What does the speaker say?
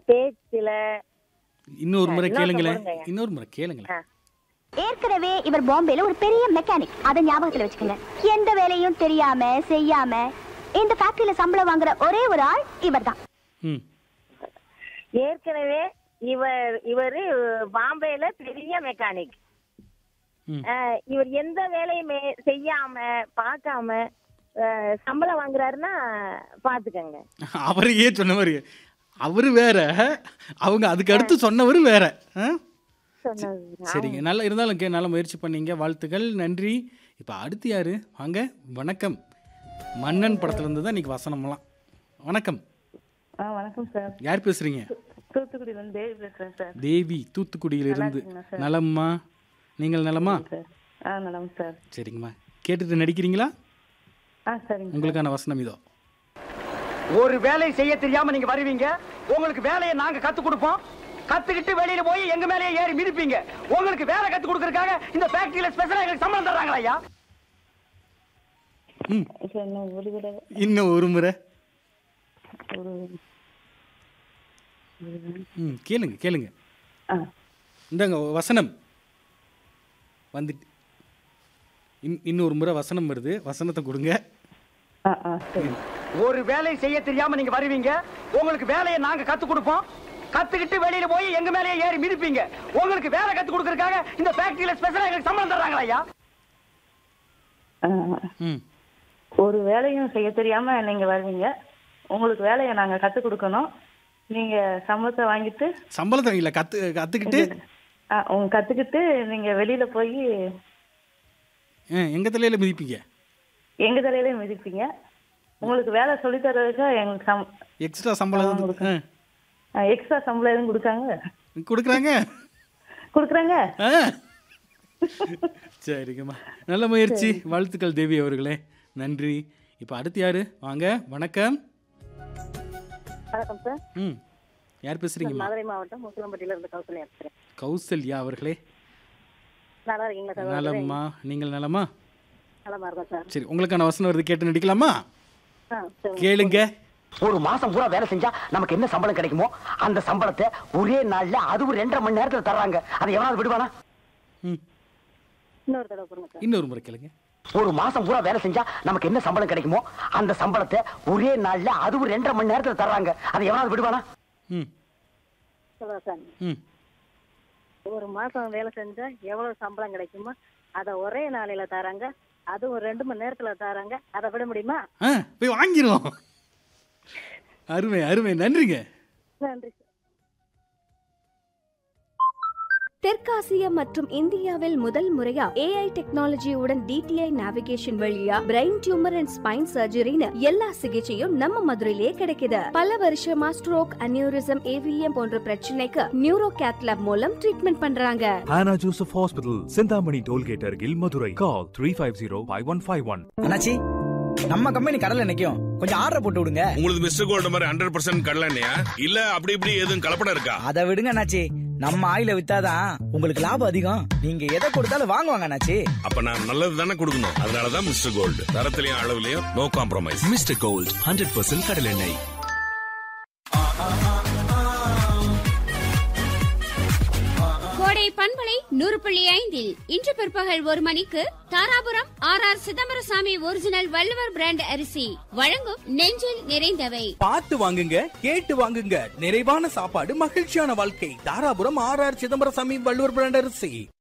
பேச்சுல இன்னொரு முறை இன்னொரு கேளுங்களேன் சொல்லுங்க. இன்னொரு முறை கேளுங்களேன் ஏற்கனவே இவர் பாம்பேல ஒரு பெரிய மெக்கானிக் அதை ஞாபகத்துல வச்சுக்கோங்க எந்த வேலையும் தெரியாம செய்யாம இந்த ஃபேக்டரியில சம்பளம் வாங்குற ஒரே ஒரு ஆள் இவர்தான் ம் ஏற்கனவே இவர் இவரு பாம்பேல பெரிய மெக்கானிக் ம். அஹ், இவர் எந்த வேலையுமே செய்யாம பார்க்காம அஹ், சம்பளம் வாங்குறாருன்னா பாத்துக்கங்க அவரையே சொன்ன மாதிரி அவரு வேற அவங்க அதுக்கு அடுத்து சொன்னவர் வேற ஆ? சொன்னது சரிங்க நல்லா இருந்தாலும் கே நல்ல முயற்சி பண்ணீங்க வாழ்த்துக்கள் நன்றி இப்போ அடுத்து யாரு வாங்க வணக்கம் மன்னன் படத்துல இருந்து தான் இன்னைக்கு வசனம்லாம் வணக்கம் ஆ வணக்கம் சார் யார் பேசுறீங்க தூத்துக்குடியிலேருந்து தேவி பேசுகிறேன் சார் தேவி தூத்துக்குடியிலிருந்து இருக்கீங்களா சார்? நலம்மா நீங்கள் நலமா சார் ஆ நலம் சார் சரிங்கம்மா கேட்டுட்டு நடிக்கிறீங்களா ஆ சரிங்க உங்களுக்கான வசனம் இதோ ஒரு வேலையை செய்ய தெரியாம நீங்க வருவீங்க உங்களுக்கு வேலையை நாங்க கத்து கொடுப்போம் கத்துக்கிட்டு வெளியில போய் எங்க மேலேயே ஏறி மிதிப்பீங்க உங்களுக்கு வேலை கத்து கொடுக்கறதுக்காக இந்த ஃபேக்டரியில ஸ்பெஷலா எங்களுக்கு சம்பளம் தர்றாங்களா ஐயா ம் சார் இன்னும் ஒரு தடவை இன்னும் ஒரு முறை ஒரு ம் கேளுங்க கேளுங்க ஆ இந்தாங்க வசனம் வந்துட்டு இன் இன்னொரு முறை வசனம் வருது வசனத்தை கொடுங்க ஆ ஆ சரி ஒரு வேலையை செய்ய தெரியாம நீங்க வருவீங்க உங்களுக்கு வேலையை நாங்க கத்து கொடுப்போம் கத்துக்கிட்டு வெளியில போய் எங்க மேலேயே ஏறி மிதிப்பீங்க உங்களுக்கு வேலை கத்து கொடுக்கறதுக்காக இந்த ஃபேக்டரியில ஸ்பெஷலா எங்களுக்கு சம்பளம் தர்றாங்களா ஐயா ஆ, ம் ஒரு வேலையும் செய்ய தெரியாம நீங்க வருவீங்க உங்களுக்கு வேலையை நாங்க கத்து கொடுக்கணும் நீங்க சம்பளத்தை வாங்கிட்டு சம்பளத்தை இல்லை கத்து கற்றுக்கிட்டு ஆ, உங்க கத்துக்கிட்டு நீங்க வெளியில போய் எங்கள் தலையில் மிதிப்பீங்க எங்க தலையில மிதிப்பீங்க உங்களுக்கு வேலை சொல்லி தர்றதுக்கு எங்களுக்கு சம் எக்ஸ்ட்ரா சம்பளம் எதுவும் ஆ எக்ஸ்ட்ரா சம்பளம் எதுவும் கொடுக்காங்க கொடுக்குறாங்க கொடுக்குறாங்க ஆ சரிங்கம்மா நல்ல முயற்சி வாழ்த்துக்கள் தேவி அவர்களே நன்றி இப்போ அடுத்து யாரு வாங்க வணக்கம் வணக்கம் சார் ம் யார் பேசுறீங்கம்மா மதுரை மாவட்டம் முசலம்பட்டியில இருந்து கௌசல்யா பேசுறேன் கௌசல்யா அவர்களே நல்லா இருக்கீங்களா சார் நலம்மா நீங்கள் நலமா நலமா இருக்கும் சார் சரி உங்களுக்கான வசனம் வருது கேட்டு நடிக்கலாமா ஆ சரி கேளுங்க ஒரு மாசம் பூரா வேலை செஞ்சா நமக்கு என்ன சம்பளம் கிடைக்குமோ அந்த சம்பளத்தை ஒரே நாள்ல அதுவும் ரெண்டரை மணி நேரத்துல தர்றாங்க அதை எவனாவது விடுவானா ம் இன்னொரு தடவை கொடுங்க சார் இன்னொரு முறை கேளுங்க ஒரு மாசம் பூரா வேலை செஞ்சா நமக்கு என்ன சம்பளம் கிடைக்குமோ அந்த சம்பளத்தை ஒரே நாள்ல அதுவும் ரெண்டரை மணி நேரத்துல தர்றாங்க அதை எவனாவது விடுவானா ம் சொல்லுங்க சார் ம் ஒரு மாசம் வேலை செஞ்சா எவ்வளவு சம்பளம் கிடைக்குமோ அதை ஒரே நாளையில தராங்க அதுவும் ஒரு ரெண்டு மணி நேரத்துல தராங்க அதை விட முடியுமா ஆ போய் வாங்கிடுவோம் அருமை அருமை நன்றிங்க நன்றி சார் தெற்காசியா மற்றும் இந்தியாவில் முதல் முறையா ஏஐ டெக்னாலஜியுடன் டிடிஐ நேவிகேஷன் வழியா பிரெயின் டியூமர் அண்ட் ஸ்பைன் சர்ஜரின்னு எல்லா சிகிச்சையும் நம்ம மதுரையிலேயே கிடைக்குது பல வருஷமா ஸ்ட்ரோக் அனியூரிசம் ஏவிஎம் போன்ற பிரச்சனைக்கு நியூரோ கேத்லாப் மூலம் ட்ரீட்மெண்ட் பண்றாங்க Hannah Joseph Hospital, Sindhamani Tollgate Argil, Madurai. Call 350-5151. அண்ணாச்சி நம்ம கம்பெனி கடல்ல நிக்கும் கொஞ்சம் ஆர்டர் போட்டு விடுங்க உங்களுக்கு மிஸ்டர் கோல்டு மாதிரி ஹண்ட்ரட் பர்சன்ட் கடலண்ணையா இல்ல அப்படி இப்படி எதுவும் கலப்படம் இருக்கா அதை விடுங்க அண்ணாச்சி நம்ம ஆயில வித்தாதான் உங்களுக்கு லாபம் அதிகம் நீங்க எதை கொடுத்தாலும் வாங்குவாங்க அண்ணாச்சி அப்ப நான் நல்லது தானே கொடுக்கணும் அதனாலதான் மிஸ்டர் கோல்டு தரத்திலையும் அளவுலயும் நோ காம்ப்ரமைஸ் Mr. Gold, 100% கடலெண்ணெய். கோடை பண்பலை நூறு புள்ளி ஐந்தில் இன்று பிற்பகல் ஒரு மணிக்கு Dharapuram R R Chidambaraswamy original Valluvar brand அரிசி வழங்கும் நெஞ்சில் நிறைந்தவை பார்த்து வாங்குங்க கேட்டு வாங்குங்க நிறைவான சாப்பாடு மகிழ்ச்சியான வாழ்க்கை Dharapuram R R Chidambaraswamy Valluvar brand அரிசி